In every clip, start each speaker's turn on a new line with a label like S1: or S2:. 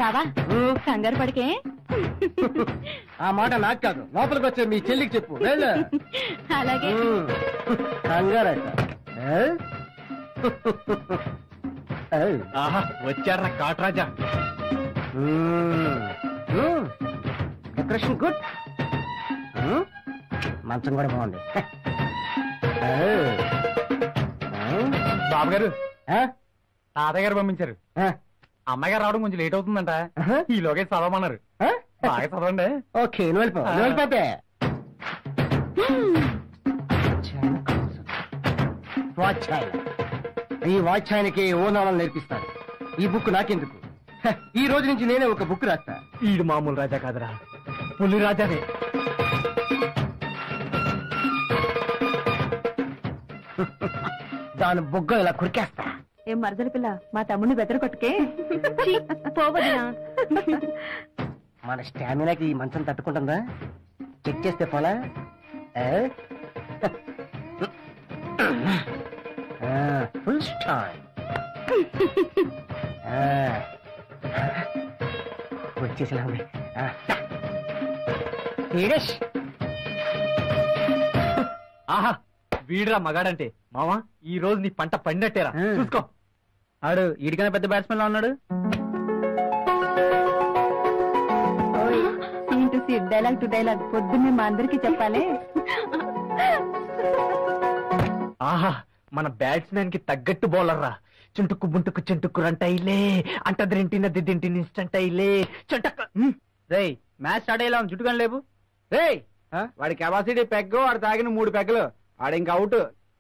S1: బావా కంగారు పడికే
S2: ఆ మాట నాకు కాదు లోపలికి వచ్చే మీ చెల్లికి చెప్పు వెళ్ళు
S1: అలాగే
S2: ఉమ్. కంగారట ఏ? ఏ.
S3: ఆహా వచ్చారా కాట్రాజా
S2: ఉమ్. ఉమ్. డెకరేషన్ గుడ్ ఉమ్. మంచం కూడా బాగుంది ఏ. ఏ?
S3: బాబు గారు
S2: ఆ?
S3: తాతయ్య గారు పంపించారు
S2: ఆ?
S3: అమ్మాయి గారు రావడం కొంచెం లేట్ అవుతుందంట
S2: ఆహా.
S3: ఈలోగే చదవమన్నారు
S2: ఆ?
S3: బాగా చదవండి
S2: ఓకే నువ్వు వెళ్ళిపో నువ్వు వెళ్ళిపోతే వాచ్యాయన ఈ వాచ్యాయనకి ఓనాలను నేర్పిస్తాను ఈ బుక్ నాకెందుకు హ, ఈ రోజు నుంచి నేనే ఒక బుక్ రాస్తా
S3: ఈడు మామూలు రాజా కాదురా పులి రాజానే
S2: దాని బుగ్గ ఇలా కురికేస్తా
S1: ఏం మరదల పిల్ల మా తమ్ముడిని బెదర కొట్టుకే పోవదినా
S2: మన స్టామినాకి ఈ మంచం తట్టుకుంటుందా చెక్ చేస్తే పోలా ఫుల్ స్టార్ వచ్చేసిలా ఉంది ఆ, దా. ఫినిష్.
S3: ఆహా వీడురా మగాడంటే మావా ఈ రోజు నీ పంట పండినట్టేరా
S2: ఉమ్.
S3: చూసుకో
S2: ఆడు ఈడికన్నా పెద్ద బ్యాట్స్మెన్ లో ఉన్నాడు
S1: scene to scene dialogue to dialogue పొద్దున్నే మా అందరికి చెప్పాలి
S3: ఆహా మన బ్యాట్స్మెన్ కి తగ్గట్టు బౌలర్ రా చుంటుక్కు బుంటుకు చుంటుక్కు రంటైలే అంటదిరింటిన దిద్దింటిని ఇన్స్టంట్ అయిలే చుంటక్క
S2: రేయ్ మ్యాచ్ స్టార్ట్ అయ్యేలా చుట్టుకొని లేవు
S3: రేయ్ వాడి కెపాసిటీ పెగ్గు వాడు తాగిన మూడు పెగ్గలు వాడు ఇంకా అవుట్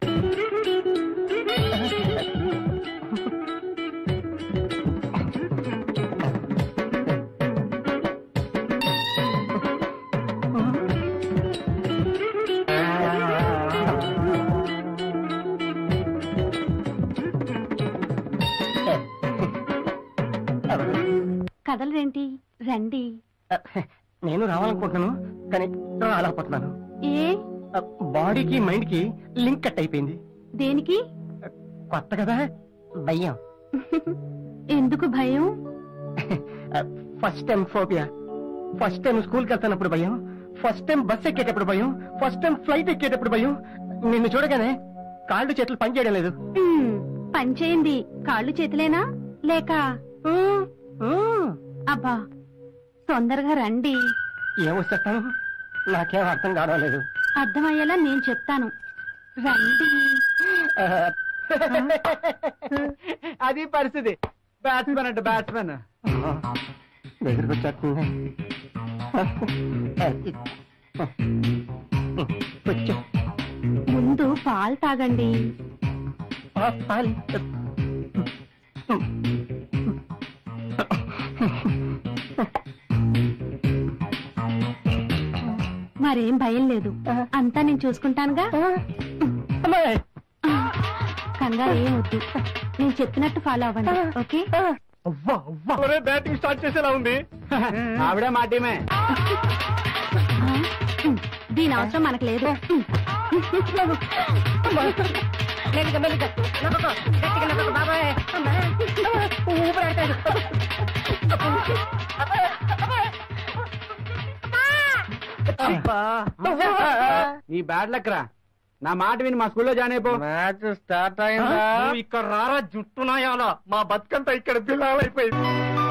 S1: కథలరేంటి రండి
S2: నేను రావాలనుకుంటున్నాను కానీ రాలేకపోతున్నాను
S1: ఏ
S2: బాడీకి మైండ్ కి లింక్ కట్ అయిపోయింది
S1: దేనికి
S2: కొత్త కదా భయం
S1: ఎందుకు భయం
S2: first time phobia first time స్కూల్కి వెళ్తున్నప్పుడు భయం ఫస్ట్ టైం బస్ ఎక్కేటప్పుడు భయం ఫస్ట్ టైం ఫ్లైట్ ఎక్కేటప్పుడు భయం నిన్ను చూడగానే కాళ్ళు చేతులు పనిచేయడం లేదు
S1: మ్మ్, పని చేయండి కాళ్ళు చేతులేనా లేక
S2: మ్మ్, మ్మ్.
S1: అబ్బా తొందరగా రండి
S2: ఏమొచ్చేస్తాను నాకేం అర్థం కావడం లేదు
S1: అర్థమయ్యేలా నేను చెప్తాను రండి
S2: ఆ,
S3: అది పరిస్థితి బ్యాట్స్మెన్ అంటే బ్యాట్స్మెన్
S2: దగ్గరకు వచ్చేస్తుంది వచ్చా
S1: ముందు పాలు తాగండి
S2: పాలి
S1: మరేం భయం లేదు అంతా నేను చూసుకుంటానుగా
S2: అమ్మాయి
S1: కంగారు ఏం వద్దు నేను చెప్పినట్టు ఫాలో అవ్వండి ఓకే
S3: అవ్వా అవ్వా బ్యాటింగ్ స్టార్ట్ చేసేలా ఉంది ఆవిడే మా టీమే
S1: దీని అవసరం మనకు లేదు
S2: మెల్లిగా, మెల్లిగా. నవ్వుకో, గట్టిగా నవ్వుకో, బాబాయ్. అమ్మా. ఊపిరాడతాడు.
S3: అబ్బా. నీ బ్యాడ్ లక్ రా నా మాట విని మా స్కూల్లో జాయిన్ అయిపో
S2: మ్యాచ్ స్టార్ట్
S3: నువ్వు ఇక్కడ రారా జుట్టునాయాలా మా బతుకంతా ఇక్కడ పిల్లలైపోయింది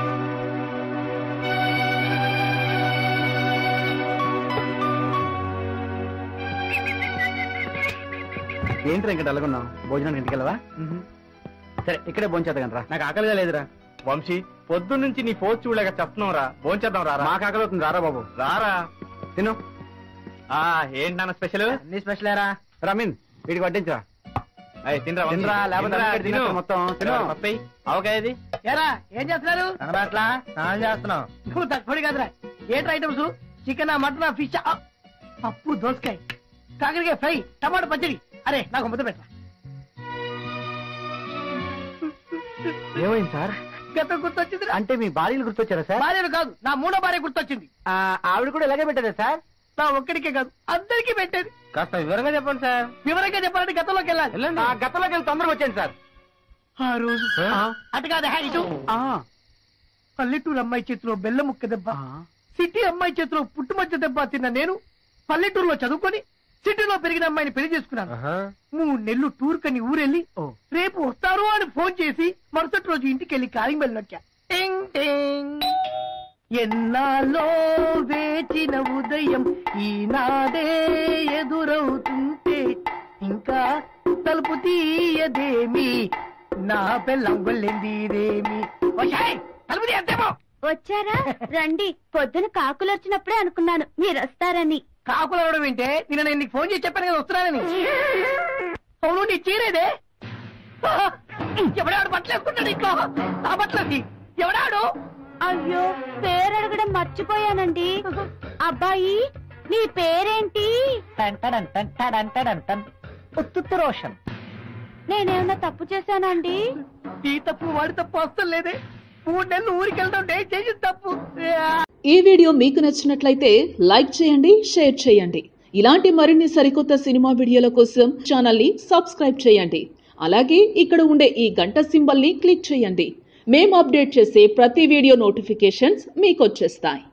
S3: ఏంటి ఇంకా డల్గొన్నావు భోజనం ఇంటికి వెళ్ళవా సరే ఇక్కడే భోంచేద్దాం రా నాకు ఆకలిగా లేదురా వంశీ పొద్దు నుంచి నీ ఫోన్ చూడలేక చెప్తున్నాం రా భోంచేద్దాం రా మాకు ఆకలి అవుతుంది రారా బాబు రారా తిను ఆ ఏంటి నాన్న స్పెషల్
S2: అన్ని స్పెషల్ రా
S3: రమీన్ వీడికి వడ్డించరా అయ్యి తినరా తినరా లేకపోతే అన్నిటికీ తినేస్తారు మొత్తం తిను పప్పై అవకాయ ఇది
S4: ఏరా ఏం చేస్తున్నారు
S2: కనబట్లా స్నానం చేస్తున్నాం
S4: నువ్వు తక్కువ కదరా ఏంటి ఐటమ్స్ చికెన్ మటన్ ఫిష్ పప్పు దోసకాయ కాకరకాయ ఫ్రై టమాటా పచ్చడి అరే నాకు ముద్ద పెట్ట
S3: ఏమైంది సార్
S4: గతం గుర్తొచ్చింది
S3: అంటే మీ భార్యలు గుర్తొచ్చారా సార్
S4: భార్యను కాదు నా మూడో భార్య గుర్తొచ్చింది
S3: ఆ, ఆవిడ కూడా ఇలాగే పెట్టదా సార్
S4: నా ఒక్కడికే కాదు అందరికీ పెట్టేది
S2: కాస్త వివరంగా చెప్పండి సార్
S4: వివరంగా చెప్పాలంటే గతంలోకి వెళ్ళాలి
S3: ఆ, గతంలోకి వెళ్ళి తొందరగా వచ్చాను సార్
S4: ఆ రోజు అటు కాదు హ్యా ఇటు
S3: ఆ,
S4: పల్లెటూరు అమ్మాయి చేతిలో బెల్లం ముక్క దెబ్బ సిటీ అమ్మాయి చేతిలో పుట్టుమచ్చ దెబ్బ తిన్న నేను పల్లెటూరులో చదువుకొని సిటీలో పెరిగిన అమ్మాయిని పెళ్లి చేసుకున్నాను మూడు నెలలు టూర్ కని ఊరెళ్ళి రేపు వస్తారు అని ఫోన్ చేసి మరుసటి రోజు ఇంటికి వెళ్ళి కాలింగ్ బెల్ నొక్కా టింగ్ టింగ్. ఎన్నాళ్ళో వేచిన ఉదయం ఈనాడే ఎదురవుతుంటే ఇంకా తలుపు తీయదేమి నా పెళ్ళం వెళ్ళిందిరేమి వచ్చాయ్ తలుపు తీయద్దేమో
S1: వచ్చారా రండి పొద్దున కాకులు వచ్చినప్పుడే అనుకున్నాను మీరు వస్తారని
S4: కాకులు అవడం వింటే నిన్న నేను నీకు ఫోన్ చేసి చెప్పాను కదా వస్తున్నానని అవును నీ చీరేదే ఆహా! ఎవడాడు బట్టలు వేసుకుంటాడు ఇంట్లో ఆ బట్టలకి ఎవడాడు
S1: అయ్యో పేరు అడగడం మర్చిపోయానండి అబ్బాయి నీ పేరేంటి
S4: ఉత్తుత్తు రోషన్
S1: నేనేమన్నా తప్పు చేశానండి
S4: ఈ తప్పు వాడి తప్పు వస్తం లేదే మూడు నెలలు ఊరికి వెళ్తాం నేను చేసిన తప్పు ఆ!
S5: ఈ వీడియో మీకు నచ్చినట్లయితే లైక్ చేయండి షేర్ చేయండి ఇలాంటి మరిన్ని సరికొత్త సినిమా వీడియోల కోసం ఛానల్ని సబ్స్క్రైబ్ చేయండి అలాగే ఇక్కడ ఉండే ఈ గంట సింబల్ని క్లిక్ చేయండి మేము అప్డేట్ చేసే ప్రతి వీడియో నోటిఫికేషన్స్ మీకు వచ్చేస్తాయి